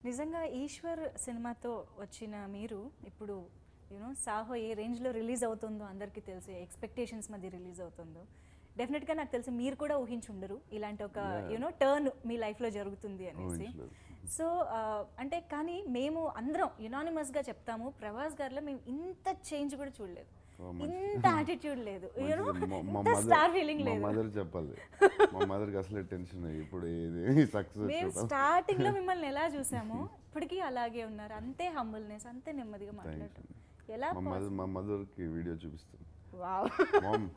నిజంగా ఈశ్వర్ సినిమాతో వచ్చిన మీరు ఇప్పుడు యూనో సాహో ఏ రేంజ్లో రిలీజ్ అవుతుందో అందరికీ తెలుసు ఎక్స్పెక్టేషన్స్ మధ్య రిలీజ్ అవుతుందో డెఫినెట్గా నాకు తెలిసి మీరు కూడా ఊహించుండరు ఇలాంటి ఒక యూనో టర్న్ మీ లైఫ్లో జరుగుతుంది అనేసి ఊహించలేదు. సో అంటే కానీ మేము అందరం యునానిమస్గా చెప్తాము ప్రభాస్ గారిలో మేము ఇంత చేంజ్ కూడా చూడలేదు ఓ, మంచిది. ఇంత యాటిట్యూడ్ లేదు యూనో మంచిది. మా- మా ఇంత mother- స్టార్ ఫీలింగ్ మా లేదు మదర్ చెప్పాలి మా మదర్కి అసలే టెన్షన్ ఇప్పుడు ఇది సక్సెస్ మేము స్టార్టింగ్ లో మిమ్మల్ని ఎలా చూసామో ఇప్పటికీ అలాగే ఉన్నారు అంతే హంబుల్నెస్ అంతే నెమ్మదిగా మాట్లాడటం ఎలా మా మదర్ మా మదర్కి వీడియో చూపిస్తాను వావ్ మామ్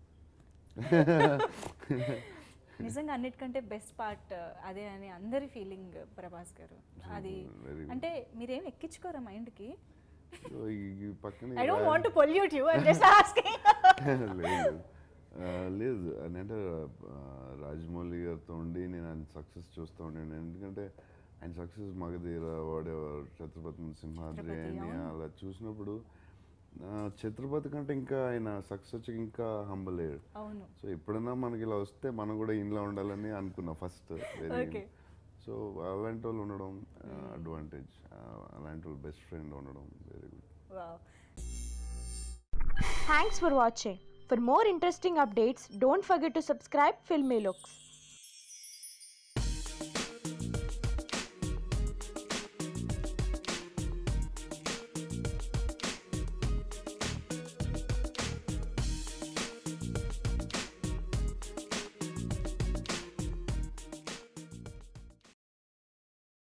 నిజంగా అన్నిటికంటే బెస్ట్ పార్ట్ అదే అని అందరి ఫీలింగ్ ప్రభాస్ గారు అది very good. అంటే మీరేం ఎక్కించుకోరా మైండ్ కి ఈ పక్కన I don't want pollute you I just asking లేదు ఆ, లేదు అని అంటే ఆ, రాజమౌళి గారితో ఉండి నేను ఆయన సక్సెస్ చూస్తూ ఉండాను ఎందుకంటే ఆయన సక్సెస్ మగధీర వాడేవారు ఛత్రపతి సింహాద్రి ఛత్రపతి, అని అవును. అలా చూసినప్పుడు ఆ, ఛత్రపతి కంటే ఇంకా ఆయన సక్సెస్ వచ్చి ఇంకా హంబల్ అయ్యాడు అవును సో ఎప్పుడైనా మనకి ఇలా వస్తే మనం కూడా ఇంట్లో ఉండాలని అనుకున్నా ఫస్ట్ Okay. సో అలాంటి వాళ్ళు ఉండడం అడ్వాంటేజ్ అలాంటి వాళ్ళు బెస్ట్ ఫ్రెండ్ ఉండడం very good wow Thanks for watching. For more interesting updates, don't forget to subscribe Filmy Looks.